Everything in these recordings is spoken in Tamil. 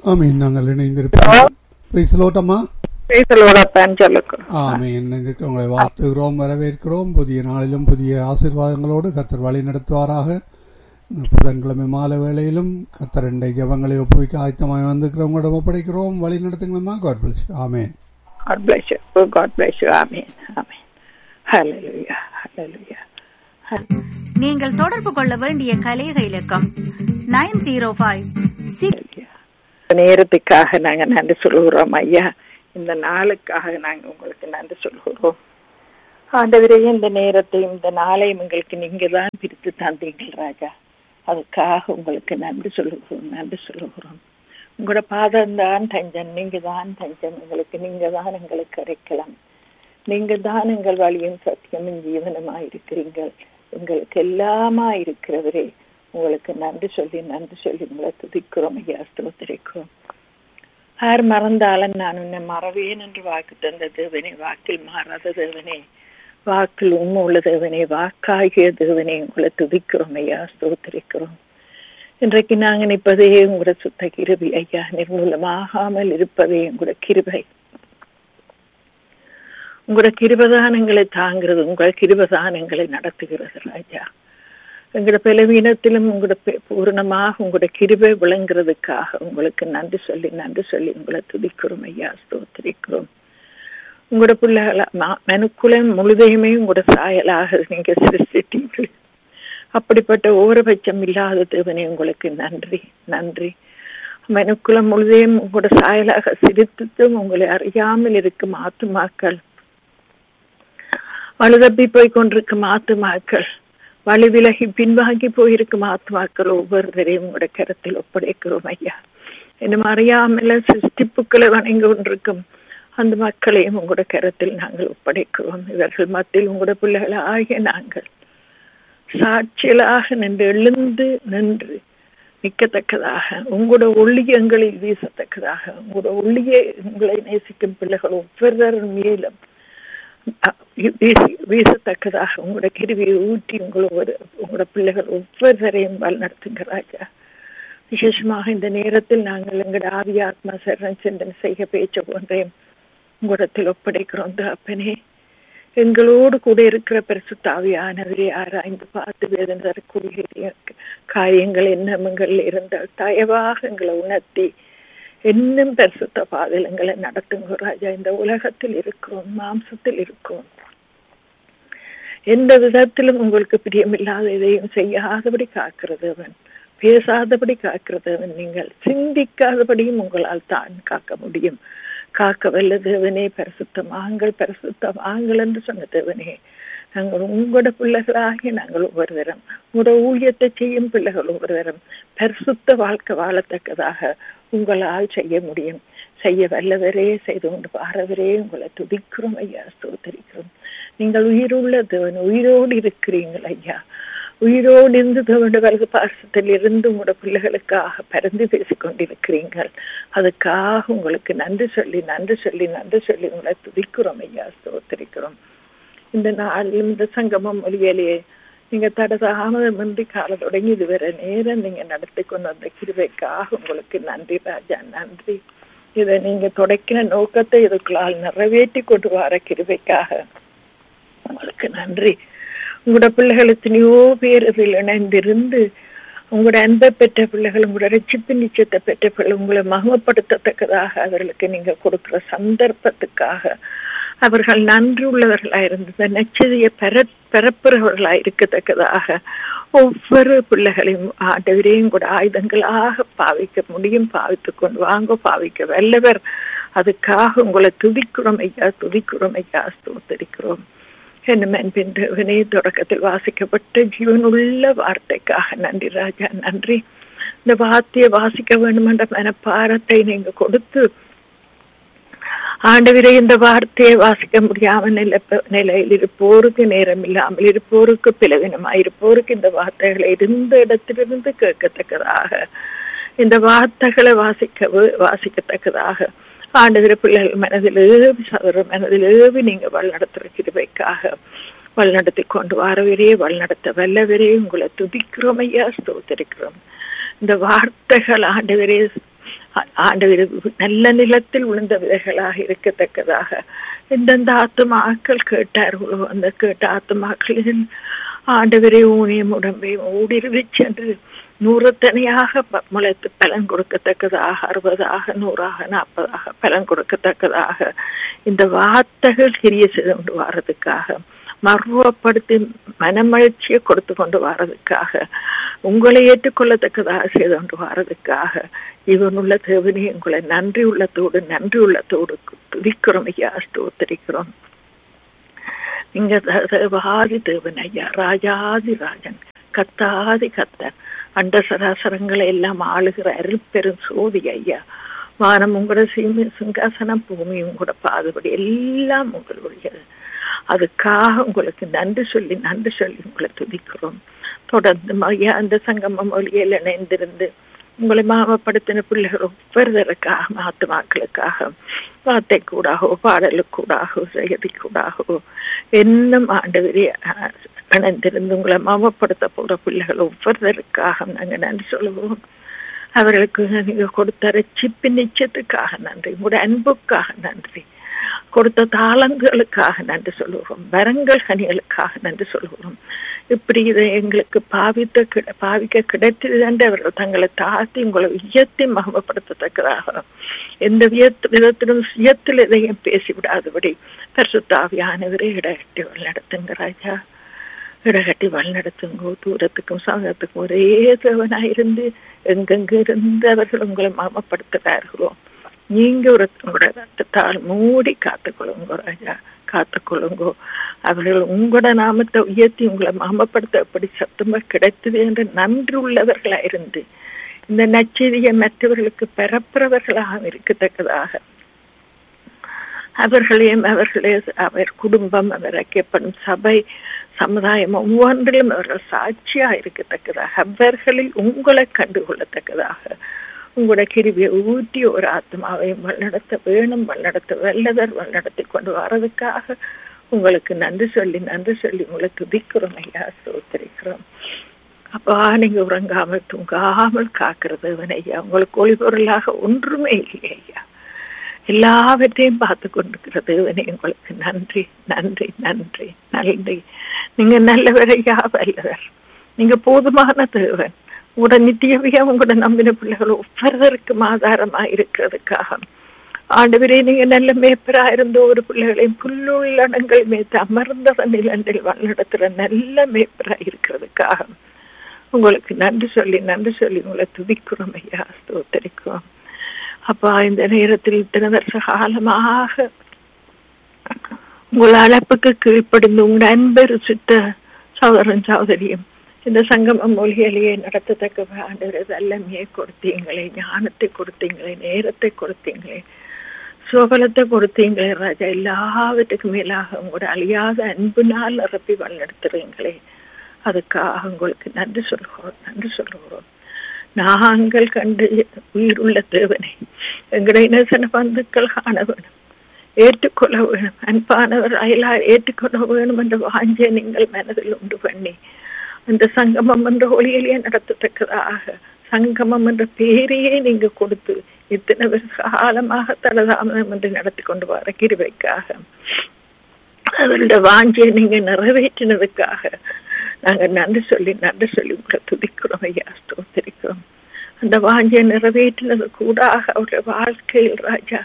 ஆமீன் நாங்கள் இணைந்திருப்போம் பேசலோட்டம்மா பேசலோடப்பான்னு சொல்லுங்க ஆமீன் இணைந்திருக்க உங்களை வாழ்த்துகிறோம் வரவேற்கிறோம் புதிய நாளிலும் புதிய ஆசீர்வாதங்களோடு கத்தர் வழி நடத்துவாராக இந்த புதன்கிழமை மாலை வேளையிலும் கத்தர் ரெண்டை ஜபங்களை ஒப்புவிக்க ஆயத்தமாக வந்திருக்கிறவங்களிடம் ஒப்படைக்கிறோம் வழி நடத்துங்களம்மா God bless amen God bless you. Oh, God bless you. Amen. Amen. Hallelujah. Hallelujah. நீங்கள் தொடர்பு கொள்ள வேண்டிய கலேக இலக்கம் nine zero five six Hallelujah. நேரத்துக்காக நாங்க நன்றி சொல்லுகிறோம் ஐயா இந்த நாளுக்காக நாங்க உங்களுக்கு நன்றி சொல்லுகிறோம் ஆண்டவரே இந்த நேரத்தையும் இந்த நாளையும் எங்களுக்கு நீங்க தான் பிரித்து தந்தீங்கள் ராஜா அதுக்காக உங்களுக்கு நன்றி சொல்லுகிறோம் நன்றி சொல்லுகிறோம் உங்களோட பாதம் தான் தஞ்சம் நீங்க தான் தஞ்சம் எங்களுக்கு நீங்க தான் எங்களுக்கு கிடைக்கலாம் நீங்க தான் எங்கள் வழியும் சத்தியமும் ஜீவனமா இருக்கிறீர்கள் எங்களுக்கு எல்லாமா இருக்கிறவரே உங்களுக்கு நன்றி சொல்லி நன்றி சொல்லி உங்களை துதிக்கிறோம் ஐயா ஸ்தோத்திரிக்கிறோம் யார் மறந்தாலும் நான் உன்னை மறவேன் என்று வாக்கு தந்த தேவனே வாக்கில் மாறாத தேவனே வாக்கில் உண்மை உள்ள தேவனே வாக்காகிய தேவனே உங்களை துதிக்கிறோம் ஐயா ஸ்தோத்திரிக்கிறோம் இன்றைக்கு நாங்க நிற்பதே உங்களோட சுத்த கிருபி ஐயா நிர்மூலமாகாமல் இருப்பதே உங்களோட கிருபை உங்களோட கிருபதானங்களை தாங்கிறது உங்கள் கிருபதானங்களை நடத்துகிறது ராஜா எங்களோட பலவீனத்திலும் உங்களோட பெ- பூரணமாக உங்களோட கிருபை விளங்குறதுக்காக உங்களுக்கு நன்றி சொல்லி நன்றி சொல்லி உங்களை துதிக்கிறோம் ஐயா ஸ்தோத்திரிக்கிறோம் உங்களோட பிள்ளைகள மனுக்குலம் முழுதையுமே உங்களோட சாயலாக நீங்க சிருஷ்டிட்டீர்கள் அப்படிப்பட்ட ஓரபட்சம் இல்லாத தேவனே உங்களுக்கு நன்றி நன்றி மனுக்குலம் முழுதையும் உங்களோட சாயலாக சிரித்தும் உங்களை அறியாமல் இருக்கும் ஆத்துமாக்கள் வலுதப்பி போய் கொண்டிருக்கும் ஆத்துமாக்கள் வழி விலகி பின்வாங்கி போயிருக்கும் ஆத்மாக்கள் ஒவ்வொருவரையும் உங்களோட கரத்தில் ஒப்படைக்கிறோம் ஐயா இன்னும் அறியாமல சிருஷ்டிப்புக்களை வணங்கி கொண்டிருக்கும் அந்த மக்களையும் உங்களோட கரத்தில் நாங்கள் ஒப்படைக்கிறோம் இவர்கள் மத்தியில் உங்களோட பிள்ளைகள் ஆகிய நாங்கள் சாட்சியலாக நின்று எழுந்து நின்று நிற்கத்தக்கதாக உங்களோட ஒளியங்களில் வீசத்தக்கதாக உங்களோட ஒளியை உங்களை நேசிக்கும் பிள்ளைகள் ஒவ்வொருவர் மேலும் அஹ், வீசி வீசத்தக்கதாக உங்களோட கிருவியை ஊற்றி உங்களோட உங்களோட பிள்ளைகள் ஒவ்வொருவரையும் வழிநடத்துங்க ராஜா விசேஷமாக இந்த நேரத்தில் நாங்கள் எங்களோட ஆவி ஆத்மா சரண் சிந்தனை செய்ய பேச்ச போன்றேன் உங்களிடத்தில் ஒப்படைக்கிறோம் அப்பனே எங்களோடு கூட இருக்கிற பரிசுத்தாவியானவரே ஆராய்ந்து பார்த்து வேதனை தரக்கூடிய காயங்கள் எண்ணங்கள் இருந்தால் தயவாக எங்களை உணர்த்தி இன்னும் பரிசுத்த பாதையில் எங்களை நடத்துங்க ராஜா இந்த உலகத்தில் இருக்கிறோம் மாம்சத்தில் இருக்கிறோம் எந்த விதத்திலும் உங்களுக்கு பிரியமில்லாத எதையும் செய்யாதபடி காக்கிறது அவன் பேசாதபடி காக்கிறது அவன் நீங்கள் சிந்திக்காதபடியும் உங்களால் தான் காக்க முடியும் காக்க வல்ல தேவனே பரிசுத்தமாங்கள் பரிசுத்தமாங்கள் என்று சொன்ன தேவனே நாங்கள் உங்களோட பிள்ளைகளாகி நாங்கள் ஒவ்வொரு தரம் உங்களோட ஊழியத்தை செய்யும் பிள்ளைகள் ஒவ்வொரு தரம் பரிசுத்த வாழ்க்கை வாழத்தக்கதாக உங்களால் செய்ய முடியும் செய்ய வல்லவரே செய்து கொண்டு பாரவரே உங்களை துதிக்கிறோம் ஐயா ஸ்தோத்தரிக்கிறோம் நீங்கள் உயிருள்ள தேவன் உயிரோடு இருக்கிறீங்கள் ஐயா உயிரோடு இருந்து தேவனுடைய வலது பாசத்தில் இருந்து உங்களோட பிள்ளைகளுக்காக பறந்து பேசிக் கொண்டிருக்கிறீர்கள் அதுக்காக உங்களுக்கு நன்றி சொல்லி நன்றி சொல்லி நன்றி சொல்லி உங்களை துதிக்கிறோம் ஐயா ஸ்தோத்திரிக்கிறோம் இந்த நாளிலும் இந்த சங்கமம் மொழியிலேயே நீங்க தட தாமதமின்றி கால தொடங்கி இதுவரை நேரம் நீங்க நடத்தி கொண்டு வந்த கிருபைக்காக உங்களுக்கு நன்றி ராஜா நன்றி இதை நீங்க தொடக்கின நோக்கத்தை இதுக்குள்ளால் நிறைவேற்றி கொண்டு வர கிருபைக்காக உங்களுக்கு நன்றி உங்களோட பிள்ளைகள் எத்தனையோ பேர் இதில் இணைந்திருந்து உங்களோட அன்பை பெற்ற பிள்ளைகள் உங்களோட ரட்சிப்பு நிச்சயத்தை பெற்ற பிள்ளை உங்களை மகமப்படுத்தத்தக்கதாக அவர்களுக்கு நீங்க கொடுக்கிற சந்தர்ப்பத்துக்காக அவர்கள் நன்றி உள்ளவர்களாக இருந்தது நச்சதியை பெற பெறப்புறவர்களாக இருக்கத்தக்கதாக ஒவ்வொரு பிள்ளைகளையும் ஆண்டவரையும் கூட ஆயுதங்களாக பாவிக்க முடியும் பாவித்து கொண்டு வாங்க பாவிக்க வல்லவர் அதுக்காக உங்களை துதிக்கிறோம் ஐயா துதிக்கிறோம் ஐயா ஸ்தோத்தரிக்கிறோம் என்னும் அன்பின்றவனே தொடக்கத்தில் வாசிக்கப்பட்ட ஜீவனுள்ள வார்த்தைக்காக நன்றி ராஜா நன்றி இந்த வார்த்தையை வாசிக்க வேண்டும் என்ற மனப்பாரத்தை நீங்க கொடுத்து ஆண்டவரே இந்த வார்த்தையை வாசிக்க முடியாமல் நில நிலையில் இருப்போருக்கு நேரம் இல்லாமல் இருப்போருக்கு பிளவினமாய் இருப்போருக்கு இந்த வார்த்தைகளை இருந்த இடத்திலிருந்து கேட்கத்தக்கதாக இந்த வார்த்தைகளை வாசிக்க வாசிக்கத்தக்கதாக ஆண்டவர பிள்ளைகள் மனதில் ஏவி சதுர மனதில் ஏவி நீங்க வழிநடத்துற கிருபைக்காக வழிநடத்தி கொண்டு வரவரே வழிநடத்த வல்லவரே உங்களை துதிக்கிறோம் ஐயா ஸ்தோத்திரிக்கிறோம் இந்த வார்த்தைகள் ஆண்டவரே ஆண்டவர் நல்ல நிலத்தில் விழுந்த விதைகளாக இருக்கத்தக்கதாக எந்தெந்த ஆத்துமாக்கள் கேட்டார்களோ அந்த கேட்ட ஆத்துமாக்களின் ஆண்டவரை ஊனியம் உடம்பையும் ஊடுருவி சென்று நூறுத்தனையாக முளைத்து பலன் கொடுக்கத்தக்கதாக அறுபதாக நூறாக நாற்பதாக பலன் கொடுக்கத்தக்கதாக இந்த வார்த்தைகள் கிரிய செய்து கொண்டு வர்றதுக்காக மர்வப்படுத்தி மனமகிழ்ச்சியை கொடுத்து கொண்டு வர்றதுக்காக உங்களை ஏற்றுக்கொள்ளத்தக்கதாக செய்து கொண்டு வர்றதுக்காக இவனுள்ள தேவனே உங்களை நன்றி உள்ளத்தோடு நன்றி உள்ளத்தோடு துதிக்கிறோம் ஐயா ஸ்தோத்தரிக்கிறோம் நீங்க தேவாதி தேவன் ஐயா ராஜாதி ராஜன் கத்தாதி கத்தன் அண்ட சராசரங்களை எல்லாம் ஆளுகிற அருள் பெரும் சோதி ஐயா வானம் உங்களோட சீமி சிங்காசனம் பூமி உங்களோட பாதுபடி எல்லாம் உங்களுடையது அதுக்காக உங்களுக்கு நன்றி சொல்லி நன்றி சொல்லி உங்களை துதிக்கிறோம் தொடர்ந்து ஐயா அந்த சங்கம மொழியில் இணைந்திருந்து உங்களை மாமப்படுத்தின பிள்ளைகள் ஒவ்வொருவருக்காக ஆத்மாக்களுக்காக வார்த்தை கூடாகவோ பாடலுக்கூடாகவோ செய்திக்கூடாகவோ என்னும் ஆண்டு இணைந்திருந்து உங்களை மாமப்படுத்த போற பிள்ளைகள் ஒவ்வொருவருக்காக நாங்கள் நன்றி சொல்லுவோம் அவர்களுக்கு நீங்க கொடுத்த ரட்சிப்பு நிச்சயத்துக்காக நன்றி உங்களுடைய அன்புக்காக நன்றி கொடுத்த தாளங்களுக்காக நன்றி சொல்லுகிறோம் வரங்கள் கனிகளுக்காக நன்றி சொல்லுகிறோம் இப்படி இதை எங்களுக்கு பாவித்த பாவிக்க கிடைத்தது என்று அவர்கள் தங்களை தாழ்த்தி உங்களை உயர்த்தி மகமப்படுத்தத்தக்கதாக எந்த வியத்து விதத்திலும் சுயத்தில் எதையும் பேசிவிடாதபடி பரிசுத்தாவியானவரே இடகட்டி வழிநடத்துங்க ராஜா இடகட்டி வழிநடத்துங்கோ தூரத்துக்கும் சமூகத்துக்கும் ஒரே தேவனாயிருந்து எங்கெங்க இருந்து அவர்கள் உங்களை மகமப்படுத்துகிறார்களோ நீங்க ஒரு உங்களோட ரத்தத்தால் மூடி காத்துக்கொள்ளுங்க ராஜா காத்துக்கொள்ளுங்கோ அவர்கள் உங்களோட நாமத்தை உயர்த்தி உங்களை மாமப்படுத்த எப்படி சத்தமா கிடைத்தது என்று நன்றி உள்ளவர்களா இருந்து இந்த நச்செய்தியை மற்றவர்களுக்கு பரப்புறவர்களாக இருக்கத்தக்கதாக அவர்களையும் அவர்களே அவர் குடும்பம் அவர் ஐக்கியப்படும் சபை சமுதாயம் ஒவ்வொன்றிலும் அவர்கள் சாட்சியா இருக்கத்தக்கதாக அவர்களில் உங்களை கண்டுகொள்ளத்தக்கதாக உங்களோட கிருவியை ஊற்றி ஒரு ஆத்மாவையும் வழிநடத்த வேணும் வழிநடத்த வல்லவர் வழிநடத்தி கொண்டு வர்றதுக்காக உங்களுக்கு நன்றி சொல்லி நன்றி சொல்லி உங்களை துதிக்கிறோம் ஐயா சோத்தரிக்கிறோம் அப்பா நீங்க உறங்காமல் தூங்காமல் காக்கிறது ஐயா உங்களுக்கு ஒளிபொருளாக ஒன்றுமே இல்லை ஐயா எல்லாவற்றையும் பார்த்து கொண்டிருக்கிறது உங்களுக்கு நன்றி நன்றி நன்றி நன்றி நீங்க நல்லவரையா வல்லவர் நீங்க போதுமான தேவன் உங்களோட நித்தியவியா உங்களோட நம்பின பிள்ளைகள் ஒவ்வொருவருக்கும் ஆதாரமா இருக்கிறதுக்காக ஆண்டவரே நீங்க நல்ல மேப்பரா இருந்த ஒரு பிள்ளைகளையும் புல்லுள்ளடங்கள் மேத்து அமர்ந்த நிலண்டில் வழிநடத்துற நல்ல மேப்பரா இருக்கிறதுக்காக உங்களுக்கு நன்றி சொல்லி நன்றி சொல்லி உங்களை துதிக்கிறோம் ஐயா ஸ்தோத்தரிக்கிறோம் அப்பா இந்த நேரத்தில் இத்தனை வருஷ காலமாக உங்கள் அழைப்புக்கு கீழ்ப்படிந்து உங்கள் அன்பை ருசித்த சகோதரன் சகோதரியும் இந்த சங்கம மொழிகளையே நடத்தத்தக்க ஆண்டவர் வல்லமையை கொடுத்தீங்களே ஞானத்தை கொடுத்தீங்களே நேரத்தை கொடுத்தீங்களே சுகலத்தை கொடுத்தீங்களே ராஜா எல்லாவற்றுக்கும் மேலாக உங்களோட அழியாத அன்புனால் நிரப்பி வழிநடத்துறீங்களே அதுக்காக உங்களுக்கு நன்றி சொல்கிறோம் நன்றி சொல்கிறோம் நாங்கள் கண்டு உயிருள்ள தேவனை எங்களுடைய நேசன பந்துக்கள் காண வேணும் ஏற்றுக்கொள்ள வேணும் அன்பானவர் அயலா ஏற்றுக்கொள்ள வேணும் என்ற வாஞ்சை நீங்கள் மனதில் உண்டு பண்ணி அந்த சங்கமம் என்ற ஒளியிலேயே நடத்தத்தக்கதாக சங்கமம் என்ற பேரையே நீங்க கொடுத்து இத்தனை வருஷ காலமாக தலதாமதம் என்று நடத்தி கொண்டு வர கிருவைக்காக அவருடைய வாஞ்சியை நீங்க நிறைவேற்றினதுக்காக நாங்க நன்றி சொல்லி நன்றி சொல்லி உங்களை துதிக்கிறோம் ஐயா ஸ்தோத்திரிக்கிறோம் அந்த வாஞ்சியை நிறைவேற்றினது கூடாக அவருடைய வாழ்க்கையில் ராஜா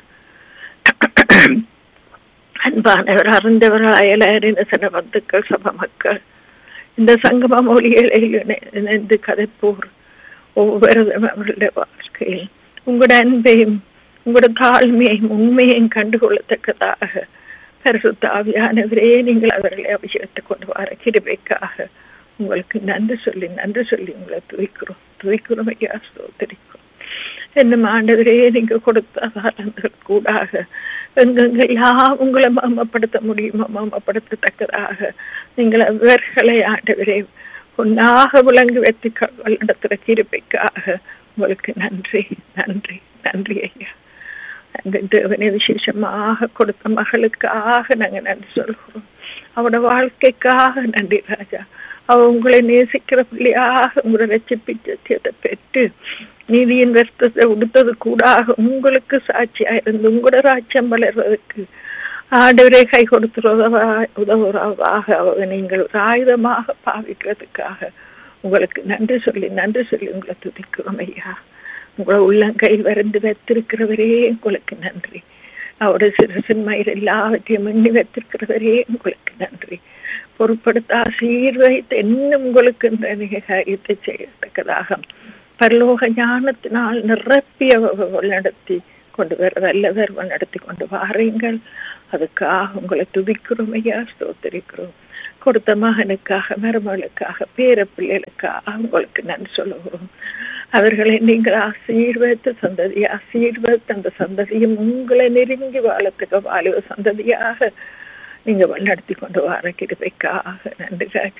அன்பானவர் அறிந்தவர்கள் அயலறிந்த சில பந்துக்கள் சப மக்கள் இந்த சங்கம மொழிகளில் இணைந்து கதைப்போர் ஒவ்வொரு அவர்களுடைய வாழ்க்கையில் உங்களோட அன்பையும் உங்களோட தாழ்மையையும் உண்மையையும் கண்டுகொள்ளத்தக்கதாக பரிசுத்தாவியானவரே நீங்கள் அவர்களை அபிஷேகத்தை கொண்டு வர கிருபைக்காக உங்களுக்கு நன்றி சொல்லி நன்றி சொல்லி உங்களை துதிக்கிறோம் துதிக்கிறோம் ஐயா ஸ்தோத்திரிக்கிறோம் என்னும் ஆண்டவரே நீங்க கொடுத்த தாளங்கள் கூடாக எங்கெங்கெல்லாம் உங்களை மாமப்படுத்த முடியுமோ மாமப்படுத்தத்தக்கதாக நீங்கள் அவர்களை ஆண்டவரே பொன்னாக விளங்கு வெற்றி நடத்துகிற கிருப்பைக்காக உங்களுக்கு நன்றி நன்றி நன்றி ஐயா அந்த தேவனை விசேஷமாக கொடுத்த மகளுக்காக நாங்க நன்றி சொல்கிறோம் அவட வாழ்க்கைக்காக நன்றி ராஜா அவ உங்களை நேசிக்கிற பிள்ளையாக உங்களை ரசிப்பிச்சத்தை பெற்று நீதியின் வருத்தத்தை உடுத்தது கூடாக உங்களுக்கு சாட்சியா இருந்து உங்களோட ராஜ்யம் வளர்வதற்கு ஆண்டவரே கை கொடுத்துறதா உதவுறதாக அவரை நீங்கள் ஒரு ஆயுதமாக பாவிக்கிறதுக்காக உங்களுக்கு நன்றி சொல்லி நன்றி சொல்லி உங்களை துதிக்கிறோம் ஐயா உங்களை உள்ளங்கையில் வரைந்து வைத்திருக்கிறவரே உங்களுக்கு நன்றி அவருடைய சிறுசின் மயிர் எல்லாவற்றையும் எண்ணி வைத்திருக்கிறவரே உங்களுக்கு நன்றி பொருட்படுத்த ஆசீர்வதித்து என்ன உங்களுக்கு இந்த நிக காரியத்தை செய்யத்தக்கதாக பரலோக ஞானத்தினால் நிரப்பிய நடத்தி கொண்டு வர வல்லவர் நடத்தி கொண்டு வாருங்கள் அதுக்காக உங்களை துதிக்கிறோம் ஐயா ஸ்தோத்தரிக்கிறோம் கொடுத்த மகனுக்காக மருமகளுக்காக பேர பிள்ளைகளுக்காக உங்களுக்கு நன்றி சொல்லுகிறோம் அவர்களை நீங்கள் ஆசீர்வதித்து சந்ததி ஆசீர்வதித்து அந்த சந்ததியும் உங்களை நெருங்கி வாழத்துக்கு வாழுவ சந்ததியாக நீங்க வழிநடத்தி கொண்டு வர கிருபைக்காக நன்றி ராஜா